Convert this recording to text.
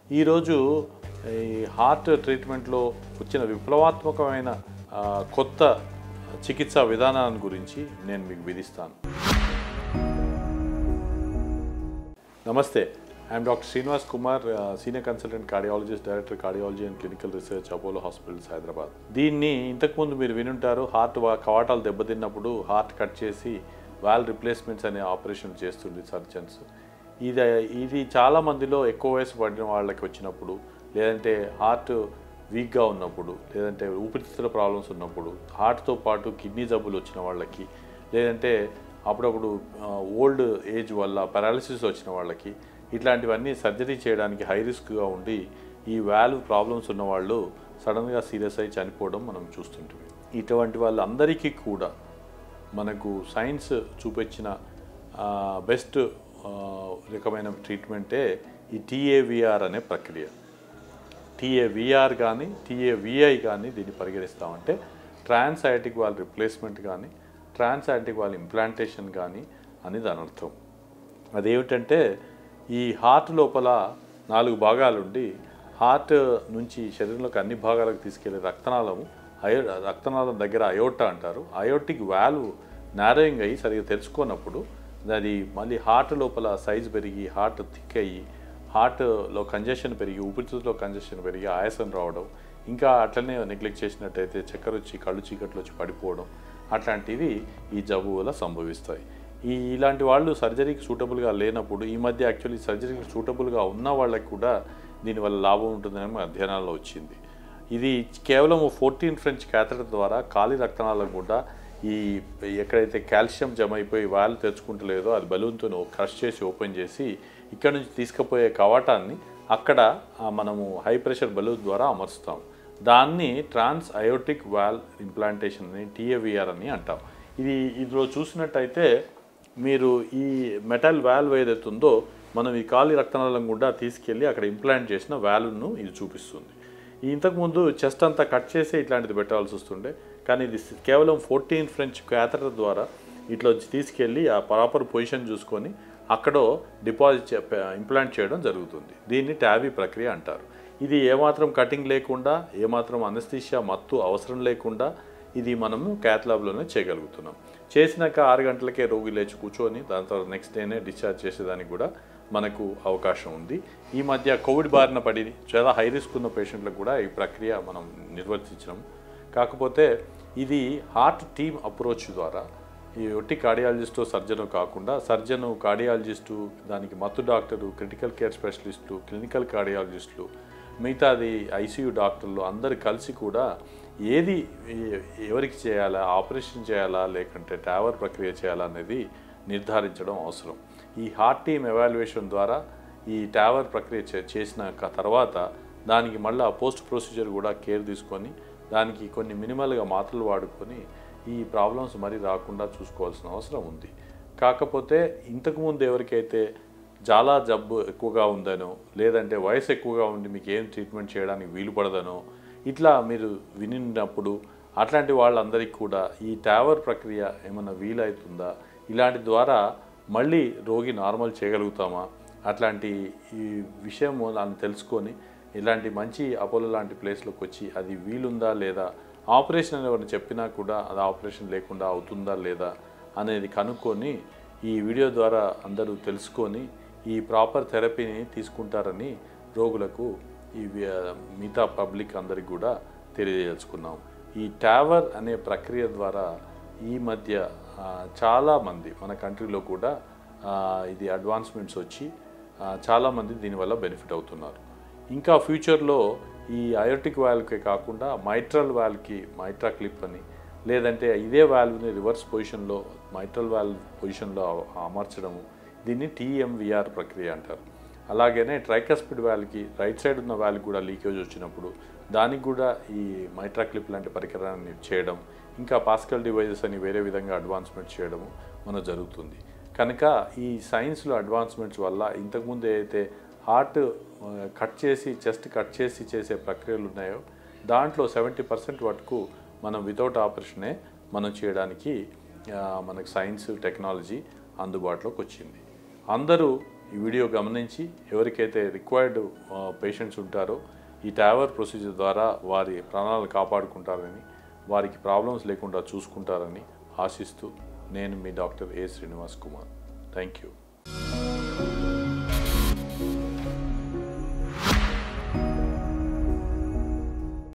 ఈరోజు ఈ హార్ట్ ట్రీట్మెంట్లో వచ్చిన విప్లవాత్మకమైన ఆ, కొత్త చికిత్సా విధానాన్ని గురించి నేను మీకు విధిస్తాను నమస్తే I'm doctor Srinivas Kumar senior consultant cardiologist director cardiology and clinical research Apollo hospitals Hyderabad దీన్ని ఇంతకుముందు మీరు వినుంటారు హార్ట్ వా- కవాటాలు దెబ్బతిన్నప్పుడు హార్ట్ కట్ చేసి వాల్ రిప్లేస్మెంట్స్ అనే ఆపరేషన్ చేస్తుంది సర్జన్స్ ఇది ఇది చాలా మందిలో ఎక్కువ వయసు పడిన వాళ్ళకి వచ్చినప్పుడు లేదంటే హార్ట్ వీక్గా ఉన్నప్పుడు లేదంటే ఊపిరితిత్తుల ప్రాబ్లమ్స్ ఉన్నప్పుడు హార్ట్తో పాటు కిడ్నీ జబ్బులు వచ్చిన వాళ్ళకి లేదంటే అప్పుడప్పుడు ఓల్డ్ ఏజ్ వల్ల పారాలిసిస్ వచ్చిన వాళ్ళకి ఇట్లాంటివన్నీ సర్జరీ చేయడానికి హై రిస్క్గా ఉండి ఈ వాల్వ్ ప్రాబ్లమ్స్ ఉన్న వాళ్ళు సడన్గా సీరియస్ అయి చనిపోవడం మనం చూస్తుంటాం ఇటువంటి వాళ్ళందరికీ కూడా మనకు సైన్స్ చూపించిన బెస్ట్ రకమైన ట్రీట్మెంటే ఈ టీఏవిఆర్ అనే ప్రక్రియ టీఏవిఆర్ కానీ టీఏవిఐ కానీ దీన్ని పరిగణిస్తామంటే ట్రాన్స్ ఐటిక్ వాల్ రిప్లేస్మెంట్ కానీ ట్రాన్స్ ఐటిక్ వాల్ ఇంప్లాంటేషన్ కానీ అని దాని అర్థం అదేమిటంటే ఈ హార్ట్ లోపల నాలుగు భాగాలుండి హార్ట్ నుంచి శరీరంలోకి అన్ని భాగాలకు తీసుకెళ్లే రక్తనాళము అయో రక్తనాళం దగ్గర అయోటా అంటారు అయోటిక్ వాల్వ్ నారోయింగ్ అయ్యి సరిగ్గా తెలుసుకున్నప్పుడు అది మళ్ళీ హార్ట్ లోపల సైజ్ పెరిగి హార్ట్ థిక్ అయ్యి హార్ట్లో కంజెషన్ పెరిగి ఊపిరితిత్తులో కంజెషన్ పెరిగి ఆయాసం రావడం ఇంకా అట్లనే నెగ్లెక్ట్ చేసినట్టయితే చక్కెర వచ్చి కళ్ళు చీకట్లు వచ్చి పడిపోవడం అట్లాంటివి ఈ జబ్బు వల్ల సంభవిస్తాయి ఈ ఇలాంటి వాళ్ళు సర్జరీకి సూటబుల్గా లేనప్పుడు ఈ మధ్య యాక్చువల్లీ సర్జరీకి సూటబుల్గా ఉన్న వాళ్ళకి కూడా దీనివల్ల లాభం ఉంటుందని మన అధ్యయనాల్లో వచ్చింది ఇది కేవలం ఫోర్టీన్ ఫ్రెంచ్ క్యాథటర్ ద్వారా ఖాళీ రక్తనాళం కూడా ఈ ఎక్కడైతే కాల్షియం జమ అయిపోయి వాల్ తెచ్చుకుంటలేదో అది బలూన్తో క్రష్ చేసి ఓపెన్ చేసి ఇక్కడ నుంచి తీసుకుపోయే కవాటాన్ని అక్కడ ఆ, మనము హై ప్రెషర్ బలూన్ ద్వారా అమర్చుతాం దాన్ని ట్రాన్స్ అయోటిక్ వాల్ ఇంప్లాంటేషన్ అని టీఏవిఆర్ అని అంటాం ఇది ఇందులో చూసినట్టయితే మీరు ఈ మెటల్ వాల్వ్ ఏదైతే ఉందో మనం ఈ ఖాళీ రక్తనాళం గుండా తీసుకెళ్ళి అక్కడ ఇంప్లాంట్ చేసిన వాల్వ్ను ఇది చూపిస్తుంది ఈ ఇంతకుముందు చెస్ట్ అంతా కట్ చేసి ఇట్లాంటిది పెట్టాల్సి వస్తుండే కానీ ఇది కేవలం ఫోర్టీన్ ఫ్రెంచ్ క్యాథటర్ ద్వారా ఇట్లా వచ్చి తీసుకెళ్ళి ఆ ప్రాపర్ పొజిషన్ చూసుకొని అక్కడ డిపాజిట్ ఇంప్లాంట్ చేయడం జరుగుతుంది దీన్ని ట్యాబీ ప్రక్రియ అంటారు ఇది ఏమాత్రం కటింగ్ లేకుండా ఏమాత్రం అనస్థిషియా మత్తు అవసరం లేకుండా ఇది మనము క్యాత్ ల్యాబ్లోనే చేయగలుగుతున్నాం చేసినాక ఆరు గంటలకే రోగి లేచి కూర్చొని దాని తర్వాత నెక్స్ట్ డేనే డిశ్చార్జ్ చేసేదానికి కూడా మనకు అవకాశం ఉంది ఈ మధ్య కోవిడ్ బారిన పడి చాలా హై రిస్క్ ఉన్న పేషెంట్లకు కూడా ఈ ప్రక్రియ మనం నిర్వర్తించినాం కాకపోతే ఇది హార్ట్ టీమ్ అప్రోచ్ ద్వారా ఈ ఒట్టి కార్డియాలజిస్టు సర్జను కాకుండా సర్జను కార్డియాలజిస్టు దానికి మత్తు డాక్టరు క్రిటికల్ కేర్ స్పెషలిస్టులు క్లినికల్ కార్డియాలజిస్టులు మిగతాది ఐసీయూ డాక్టర్లు అందరు కలిసి కూడా ఏది ఏ- ఎవరికి చేయాలా ఆపరేషన్ చేయాలా లేకుంటే టావర్ ప్రక్రియ చేయాలా అనేది నిర్ధారించడం అవసరం ఈ హార్ట్ టీమ్ ఎవాల్యుయేషన్ ద్వారా ఈ టావర్ ప్రక్రియ చే- చేసిన క- తర్వాత దానికి మళ్ళీ పోస్ట్ ప్రొసీజర్ కూడా కేర్ తీసుకొని దానికి కొన్ని మినిమల్గా మాత్రలు వాడుకొని ఈ ప్రాబ్లమ్స్ మరీ రాకుండా చూసుకోవాల్సిన అవసరం ఉంది కాకపోతే ఇంతకుముందు ఎవరికైతే చాలా జబ్బు ఎక్కువగా ఉందనో లేదంటే వయసు ఎక్కువగా ఉండి మీకు ఏం ట్రీట్మెంట్ చేయడానికి వీలు పడదనో ఇట్లా మీరు వినినప్పుడు అట్లాంటి వాళ్ళందరికీ కూడా ఈ టావర్ ప్రక్రియ ఏమైనా వీలవుతుందా ఇలాంటి ద్వారా మళ్ళీ రోగి నార్మల్ చేయగలుగుతామా అట్లాంటి ఈ విషయం దాన్ని తెలుసుకొని ఇలాంటి మంచి అపోలో లాంటి ప్లేస్లోకి వచ్చి అది వీలుందా లేదా ఆపరేషన్ అని ఎవరిని చెప్పినా కూడా అది ఆపరేషన్ లేకుండా అవుతుందా లేదా అనేది కనుక్కొని ఈ వీడియో ద్వారా అందరూ తెలుసుకొని ఈ ప్రాపర్ థెరపీని తీసుకుంటారని రోగులకు ఈ వి- మిగతా పబ్లిక్ అందరికి కూడా తెలియజేసుకున్నాం ఈ టావర్ అనే ప్రక్రియ ద్వారా ఈ మధ్య ఆ, చాలామంది మన కంట్రీలో కూడా ఆ, ఇది అడ్వాన్స్మెంట్స్ వచ్చి ఆ, చాలామంది దీనివల్ల బెనిఫిట్ అవుతున్నారు ఇంకా ఫ్యూచర్లో ఈ అయోటిక్ వాల్వ్కే కాకుండా మైట్రల్ వాల్వ్కి మైట్రా క్లిప్ అని లేదంటే ఇదే వాల్వ్ని రివర్స్ పొజిషన్లో మైట్రల్ వాల్వ్ పొజిషన్లో అమర్చడము దీన్ని టీఎంవిఆర్ ప్రక్రియ అంటారు అలాగనే ట్రైకస్పిడ్ వాల్వ్కి రైట్ సైడ్ ఉన్న వాల్వ్ కూడా లీకేజ్ వచ్చినప్పుడు దానికి కూడా ఈ మైట్రా క్లిప్ లాంటి పరికరాన్ని చేయడం ఇంకా పాస్కల్ డివైజెస్ అని వేరే విధంగా అడ్వాన్స్మెంట్ చేయడము మన జరుగుతుంది కనుక ఈ సైన్స్లో అడ్వాన్స్మెంట్స్ వల్ల ఇంతకుముందు ఏదైతే హార్ట్ కట్ చేసి చెస్ట్ కట్ చేసి చేసే ప్రక్రియలు ఉన్నాయో దాంట్లో సెవెంటీ పర్సెంట్ వరకు మనం వితౌట్ ఆపరేషనే మనం చేయడానికి ఆ, మనకు సైన్స్ టెక్నాలజీ అందుబాటులోకి వచ్చింది అందరూ ఈ వీడియో గమనించి ఎవరికైతే రిక్వైర్డ్ పేషెంట్స్ ఉంటారో ఈ టావర్ ప్రొసీజర్ ద్వారా వారి ప్రాణాలు కాపాడుకుంటారని వారికి ప్రాబ్లమ్స్ లేకుండా చూసుకుంటారని ఆశిస్తూ నేను మీ doctor A Srinivas Kumar thank you